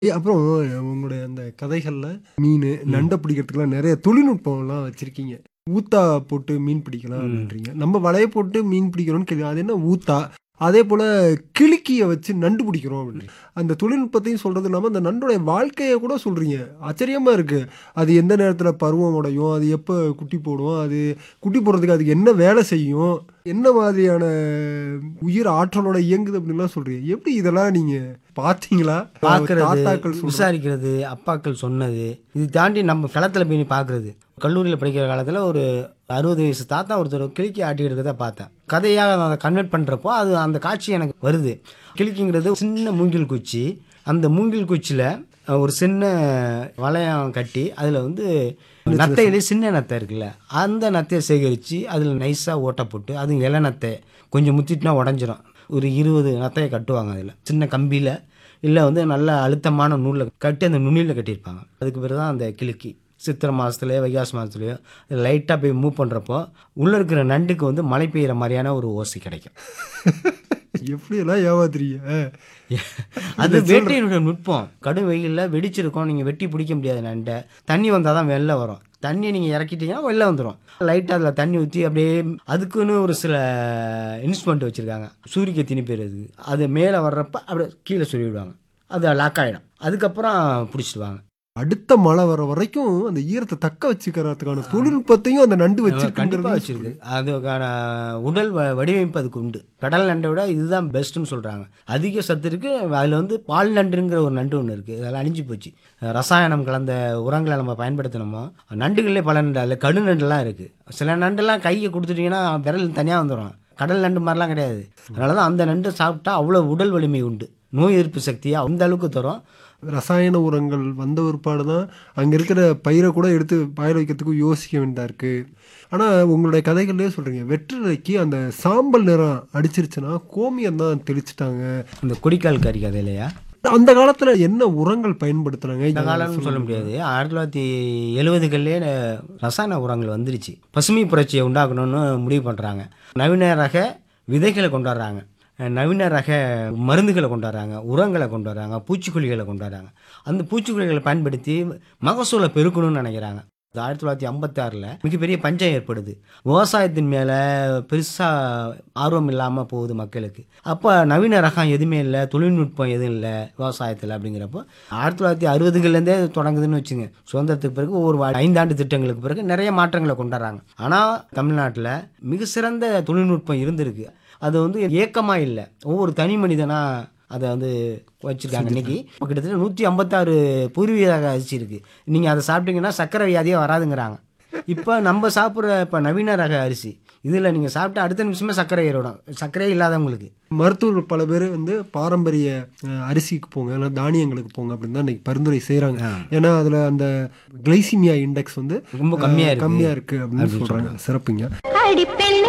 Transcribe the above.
ஏ, அப்புறம் உங்களுடைய அந்த கதைகள்ல மீன் நண்டை பிடிக்கிறதுக்குலாம் நிறைய தொழில்நுட்பம்லாம் வச்சிருக்கீங்க ஊத்தா போட்டு மீன் பிடிக்கலாம் அப்படின்றீங்க நம்ம வலைய போட்டு மீன் பிடிக்கிறோம்னு கேள்வி அது என்ன ஊத்தா அதே போல கிளிக்கிய வச்சு நண்டு பிடிக்கிறோம் அப்படின்னு அந்த தொழில்நுட்பத்தையும் சொல்றது இல்லாம அந்த நண்டோடைய வாழ்க்கையை கூட சொல்றீங்க ஆச்சரியமா இருக்கு அது எந்த நேரத்துல பருவம் உடையும் அது எப்ப குட்டி போடும் அது குட்டி போடுறதுக்கு அதுக்கு என்ன வேலை செய்யும் என்ன மாதிரியான உயிர் ஆற்றலோட இயங்குது அப்படின்லாம் சொல்றீங்க எப்படி இதெல்லாம் நீங்க பாத்தீங்களா பார்க்கறது தாத்தாக்கள் சொல்ற விசாரிக்கிறது அப்பாக்கள் சொன்னது இது தாண்டி நம்ம களத்தில் போய் பார்க்குறது கல்லூரியில் படிக்கிற காலத்தில் ஒரு அறுபது வயசு தாத்தா ஒருத்தர் கிளிக்கி ஆட்டிட்டு இருக்கிறத பார்த்தேன் கதையாக அதை கன்வெர்ட் பண்ணுறப்போ அது அந்த காட்சி எனக்கு வருது கிளிக்கிங்கிறது சின்ன மூங்கில் குச்சி அந்த மூங்கில் குச்சியில் ஒரு சின்ன வளையம் கட்டி அதில் வந்து நத்தையிலே சின்ன நத்தை இருக்குல்ல அந்த நத்தையை சேகரித்து அதில் நைஸாக ஓட்டை போட்டு அது இலை நத்தை கொஞ்சம் முத்திட்டுனா உடஞ்சிரும் ஒரு இருபது நத்தையை கட்டுவாங்க அதில் சின்ன கம்பியில் இல்லை வந்து நல்ல அழுத்தமான நூலில் கட்டி அந்த நுனியில் கட்டியிருப்பாங்க அதுக்கு பிறகு தான் அந்த கிளுக்கி சித்திரை மாதத்துலையோ வைகாசி மாதத்துலையோ லைட்டாக போய் மூவ் பண்ணுறப்போ உள்ளே இருக்கிற நண்டுக்கு வந்து மழை பெய்கிற மாதிரியான ஒரு ஓசை கிடைக்கும் எப்படி எல்லாம் ஏமாத்துறீங்க அது வேட்டையினுடைய நுட்பம் கடும் வெயிலில் வெடிச்சிருக்கும் நீங்கள் வெட்டி பிடிக்க முடியாது நண்டை தண்ணி வந்தால் தான் வெளில வரும் தண்ணியை நீங்கள் இறக்கிட்டீங்கன்னா வெளில வந்துடும் லைட்டாக அதில் தண்ணி ஊற்றி அப்படியே அதுக்குன்னு ஒரு சில இன்ஸ்ட்ருமெண்ட் வச்சுருக்காங்க சூரிய திணி பேர் அது அது மேலே வர்றப்ப அப்படியே கீழே சொல்லிவிடுவாங்க அது லாக் ஆகிடும் அதுக்கப்புறம் பிடிச்சிடுவாங்க அடுத்த மழை வர வரைக்கும் அந்த ஈரத்தை தக்க வச்சுக்கிறதுக்கான தொழில்நுட்பத்தையும் அந்த நண்டு கண்டிப்பாக வச்சிருக்காங்க வச்சிருக்கு அதுக்கான உடல் வ- வடிவமைப்பு அதுக்கு உண்டு கடல் நண்டை விட இதுதான் பெஸ்ட்டுன்னு சொல்கிறாங்க அதிக சத்து இருக்குது அதில் வந்து பால் நண்டுங்கிற ஒரு நண்டு ஒன்று இருக்குது அதெல்லாம் அழிஞ்சு போச்சு ரசாயனம் கலந்த உரங்களை நம்ம பயன்படுத்தினோமோ நண்டுகளே பல நண்டு அதில் கடு நண்டுலாம் இருக்குது சில நண்டுலாம் கையை கொடுத்துட்டிங்கன்னா விரல் தனியாக வந்துடும் கடல் நண்டு மாதிரிலாம் கிடையாது அதனால தான் அந்த நண்டு சாப்பிட்டா அவ்வளோ உடல் வலிமை உண்டு நோய் எதிர்ப்பு சக்தியை அந்த அளவுக்கு தரும் ரசாயன உரங்கள் வந்த ஒருபாடு தான் அங்கே இருக்கிற பயிரை கூட எடுத்து பாயில் வைக்கிறதுக்கு யோசிக்க வேண்டியதா இருக்கு ஆனால் உங்களுடைய கதைகள்லேயே சொல்கிறீங்க வெற்றிலைக்கு அந்த சாம்பல் நிறம் அடிச்சிருச்சுன்னா கோமியம் தான் தெளிச்சிட்டாங்க இந்த கொடிக்கால் கறி கதை இல்லையா அந்த காலத்தில் என்ன உரங்கள் பயன்படுத்துனாங்க இந்த காலம்னு சொல்ல முடியாது ஆயிரத்தி தொள்ளாயிரத்தி எழுபதுகள்லேயே ரசாயன உரங்கள் வந்துருச்சு பசுமை புரட்சியை உண்டாக்கணும்னு முடிவு பண்ணுறாங்க நவீன ரக விதைகளை கொண்டாடுறாங்க நவீன ரக மருந்துகளை கொண்டாடுறாங்க உரங்களை கொண்டு வர்றாங்க பூச்சிக்கொல்லிகளை கொண்டு வர்றாங்க அந்த பூச்சிக்கொல்லிகளை பயன்படுத்தி மகசூலை பெருக்கணும்னு நினைக்கிறாங்க இது ஆயிரத்தி தொள்ளாயிரத்தி ஐம்பத்தாறில் மிகப்பெரிய பஞ்சம் ஏற்படுது விவசாயத்தின் மேலே பெருசாக ஆர்வம் இல்லாமல் போகுது மக்களுக்கு அப்போ நவீன ரகம் எதுவுமே இல்லை தொழில்நுட்பம் எதுவும் இல்லை விவசாயத்தில் அப்படிங்கிறப்போ ஆயிரத்தி தொள்ளாயிரத்தி அறுபதுகள்லேருந்தே தொடங்குதுன்னு வச்சுங்க சுதந்திரத்துக்கு பிறகு ஒவ்வொரு வா- ஐந்தாண்டு திட்டங்களுக்கு பிறகு நிறைய மாற்றங்களை கொண்டாடுறாங்க ஆனால் தமிழ்நாட்டில் மிக சிறந்த தொழில்நுட்பம் இருந்திருக்கு அது வந்து ஏக்கமாக இல்லை ஒவ்வொரு தனி மனிதனாக அதை வந்து வச்சுருக்காங்க இன்னைக்கு கிட்டத்தட்ட நூற்றி ஐம்பத்தாறு பூர்வீக அரிசி இருக்குது நீங்கள் அதை சாப்பிட்டீங்கன்னா சர்க்கரை வியாதியே வராதுங்கிறாங்க இப்போ நம்ம சாப்பிட்ற இப்போ நவீன ரக அரிசி இதில் நீங்கள் சாப்பிட்டா அடுத்த நிமிஷமே சர்க்கரை ஏறிடும் சர்க்கரையே இல்லாதவங்களுக்கு மருத்துவர் பல பேர் வந்து பாரம்பரிய அஹ், அரிசிக்கு போங்க இல்லை தானியங்களுக்கு போங்க அப்படின்னு தான் இன்னைக்கு பரிந்துரை செய்கிறாங்க ஏன்னா அதில் அந்த கிளைசிமியா இண்டெக்ஸ் வந்து ரொம்ப கம்மியாக இருக்குது கம்மியாக இருக்குது அப்படின்னு சொல்கிறாங்க சிறப்புங்க அடிப்பெண்ணே